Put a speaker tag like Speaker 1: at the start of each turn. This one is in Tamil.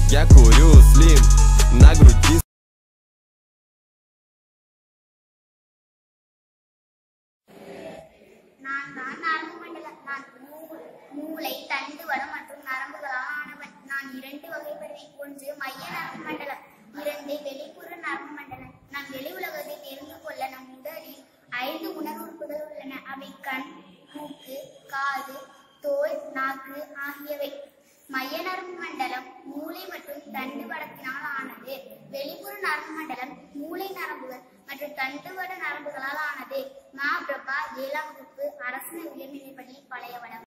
Speaker 1: Я курю слим на груди
Speaker 2: நான் தான் நரம்பு மண்டல நான் மூ- மூளை தண்டுவடம் மற்றும் நரம்புகளால் ஆனவன் நான் இரண்டு வகைப்படுவேன் ஒன்று மைய நரம்பு மண்டலம் இரண்டு வெளிப்புற நரம்பு மண்டலம் நாம் வெளி உலகத்தை தெரிந்து கொள்ள நம் உடலில் ஐந்து உணர்வுறுப்புகள் உள்ளன அவை கண் மூக்கு காது தோல் நாக்கு ஆகியவை மைய நரம்பு மண்டலம் மூளை மற்றும் தண்டுவடத்தினால் ஆனது வெளிப்புற நரம்பு மண்டலம் மூளை நரம்புகள் மற்றும் தண்டுவட நரம்புகளால் ஆனது மா பிரபா ஏழாம் வகுப்பு அரசு